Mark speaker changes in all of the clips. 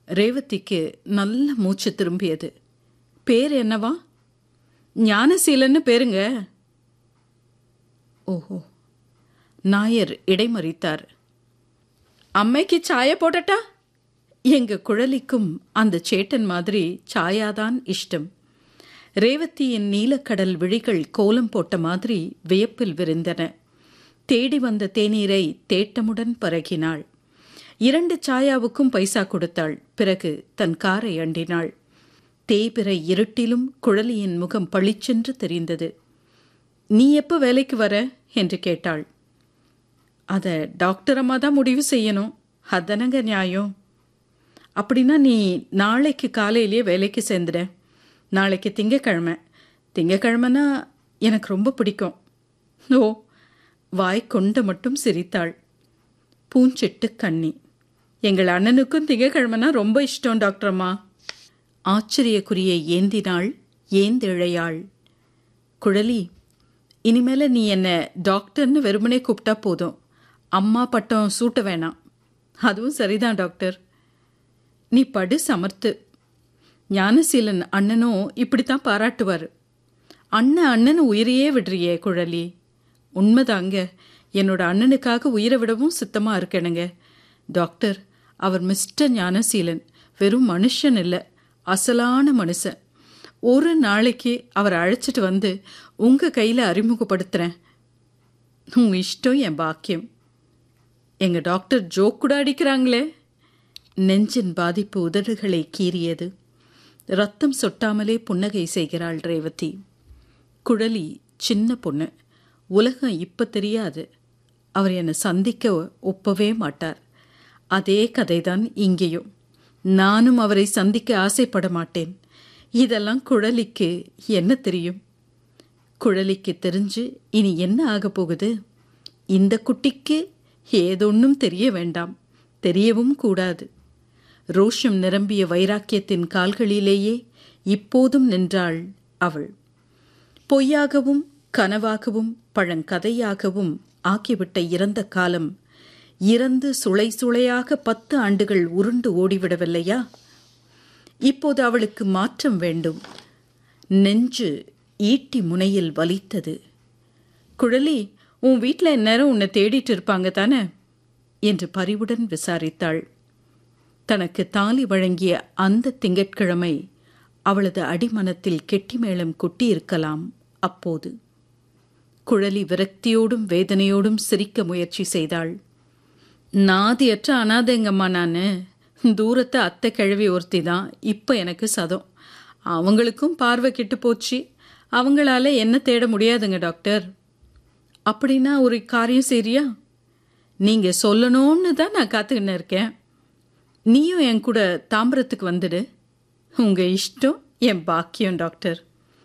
Speaker 1: ரேவதிக்கு நல்ல மூச்சு திரும்பியது பேர் என்னவா ஞானசீலன்னு பேருங்க ஓஹோ நாயர் இடைமறித்தார் அம்மைக்கு சாய போடட்டா எங்க குழலிக்கும் அந்த சேட்டன் மாதிரி சாயாதான் இஷ்டம் ரேவதியின் நீலக்கடல் விழிகள் கோலம் போட்ட மாதிரி வியப்பில் விரிந்தன தேடி வந்த தேநீரை தேட்டமுடன் பருகினாள் இரண்டு சாயாவுக்கும் பைசா கொடுத்தாள் பிறகு தன் காரை அண்டினாள் தேய்பிறை இருட்டிலும் குழலியின் முகம் பளிச்சென்று தெரிந்தது நீ எப்போ வேலைக்கு வர என்று கேட்டாள் அதை டாக்டர் அம்மா தான் முடிவு செய்யணும் அதனங்க நியாயம் அப்படின்னா நீ நாளைக்கு காலையிலேயே வேலைக்கு சேர்ந்துட நாளைக்கு திங்கக்கிழமை திங்கக்கிழமைனா எனக்கு ரொம்ப பிடிக்கும் ஓ வாய் கொண்ட மட்டும் சிரித்தாள் பூஞ்சிட்டு கண்ணி எங்கள் அண்ணனுக்கும் திங்கக்கிழமைனா ரொம்ப இஷ்டம் டாக்டர் அம்மா ஆச்சரியக்குறியை ஏந்தினாள் ஏந்திழையாள் குழலி இனிமேல நீ என்ன டாக்டர்னு வெறுமனே கூப்பிட்டா போதும் அம்மா பட்டம் சூட்ட வேணாம் அதுவும் சரிதான் டாக்டர் நீ படு சமர்த்து ஞானசீலன் அண்ணனும் இப்படித்தான் பாராட்டுவார் அண்ணன் அண்ணன் உயிரையே விடுறியே குழலி உண்மைதாங்க என்னோட அண்ணனுக்காக உயிரை விடவும் சித்தமாக இருக்கணுங்க டாக்டர் அவர் மிஸ்டர் ஞானசீலன் வெறும் மனுஷன் இல்லை அசலான மனுஷன் ஒரு நாளைக்கு அவரை அழைச்சிட்டு வந்து உங்கள் கையில் அறிமுகப்படுத்துகிறேன் உன் இஷ்டம் என் பாக்கியம் எங்கள் டாக்டர் ஜோக் கூட அடிக்கிறாங்களே நெஞ்சின் பாதிப்பு உதடுகளை கீறியது ரத்தம் சொட்டாமலே புன்னகை செய்கிறாள் ரேவதி குழலி சின்ன பொண்ணு உலகம் இப்போ தெரியாது அவர் என்னை சந்திக்க ஒப்பவே மாட்டார் அதே கதைதான் இங்கேயும் நானும் அவரை சந்திக்க ஆசைப்பட மாட்டேன் இதெல்லாம் குழலிக்கு என்ன தெரியும் குழலிக்கு தெரிஞ்சு இனி என்ன ஆக போகுது இந்த குட்டிக்கு ஏதொன்னும் தெரிய வேண்டாம் தெரியவும் கூடாது ரோஷம் நிரம்பிய வைராக்கியத்தின் கால்களிலேயே இப்போதும் நின்றாள் அவள் பொய்யாகவும் கனவாகவும் பழங்கதையாகவும் ஆக்கிவிட்ட இறந்த காலம் இறந்து சுளை சுளையாக பத்து ஆண்டுகள் உருண்டு ஓடிவிடவில்லையா இப்போது அவளுக்கு மாற்றம் வேண்டும் நெஞ்சு ஈட்டி முனையில் வலித்தது குழலி உன் வீட்டில் இந்நேரம் உன்னை தேடிட்டு இருப்பாங்க தானே என்று பரிவுடன் விசாரித்தாள் தனக்கு தாலி வழங்கிய அந்த திங்கட்கிழமை அவளது அடிமனத்தில் கெட்டிமேளம் கொட்டியிருக்கலாம் அப்போது குழலி விரக்தியோடும் வேதனையோடும் சிரிக்க முயற்சி செய்தாள் நாதியற்ற அனாதைங்கம்மா நான் தூரத்தை அத்தை கிழவி ஒருத்தி தான் இப்போ எனக்கு சதம் அவங்களுக்கும் பார்வை கெட்டு போச்சு அவங்களால என்ன தேட முடியாதுங்க டாக்டர் அப்படின்னா ஒரு காரியம் சரியா நீங்கள் சொல்லணும்னு தான் நான் காத்துக்கின்னு இருக்கேன் நீயும் என் கூட தாம்பரத்துக்கு வந்துடு உங்கள் இஷ்டம் என் பாக்கியம் டாக்டர்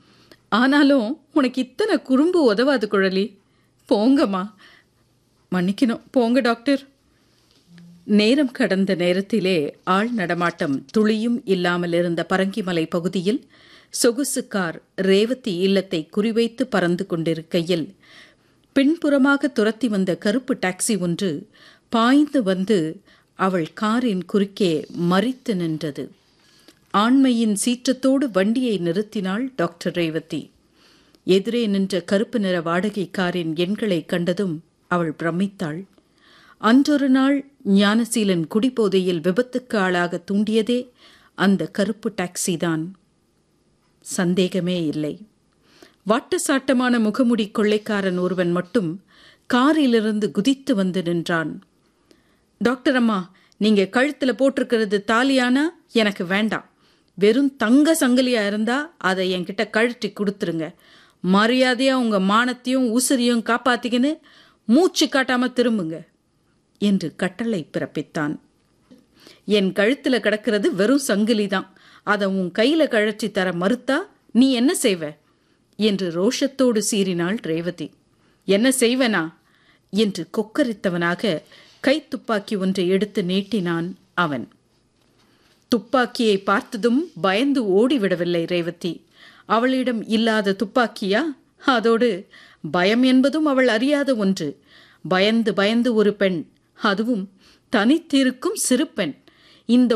Speaker 1: ஆனாலும் உனக்கு இத்தனை குறும்பு உதவாது குழலி போங்கம்மா மன்னிக்கணும் போங்க டாக்டர் நேரம் கடந்த நேரத்திலே ஆள் நடமாட்டம் துளியும் இல்லாமல் இருந்த பரங்கிமலை பகுதியில் சொகுசு கார் ரேவதி இல்லத்தை குறிவைத்து பறந்து கொண்டிருக்கையில் பின்புறமாக துரத்தி வந்த கருப்பு டாக்ஸி ஒன்று பாய்ந்து வந்து அவள் காரின் குறுக்கே மறித்து நின்றது ஆண்மையின் சீற்றத்தோடு வண்டியை நிறுத்தினாள் டாக்டர் ரேவதி எதிரே நின்ற கருப்பு நிற வாடகை காரின் எண்களை கண்டதும் அவள் பிரமித்தாள் அன்றொரு நாள் ஞானசீலன் குடிபோதையில் விபத்துக்கு ஆளாக தூண்டியதே அந்த கருப்பு டாக்ஸி தான் சந்தேகமே இல்லை வாட்டசாட்டமான முகமுடி கொள்ளைக்காரன் ஒருவன் மட்டும் காரிலிருந்து குதித்து வந்து நின்றான் டாக்டர் அம்மா நீங்க கழுத்துல போட்டிருக்கிறது தாலியானா எனக்கு வேண்டாம் வெறும் தங்க சங்கிலியா இருந்தா அதை என்கிட்ட கழட்டி கொடுத்துருங்க மரியாதையா உங்க மானத்தையும் உசிரியும் காப்பாத்திக்கின்னு மூச்சு காட்டாம திரும்புங்க என்று கட்டளை பிறப்பித்தான் என் கழுத்துல கிடக்கிறது வெறும் சங்கிலி தான் அதை உன் கையில கழற்றி தர மறுத்தா நீ என்ன செய்வ என்று ரோஷத்தோடு சீறினாள் ரேவதி என்ன செய்வனா என்று கொக்கரித்தவனாக கைத்துப்பாக்கி ஒன்றை எடுத்து நீட்டினான் அவன் துப்பாக்கியை பார்த்ததும் பயந்து ஓடிவிடவில்லை ரேவதி அவளிடம் இல்லாத துப்பாக்கியா அதோடு பயம் என்பதும் அவள் அறியாத ஒன்று பயந்து பயந்து ஒரு பெண் அதுவும் தனித்திருக்கும் சிறு பெண் இந்த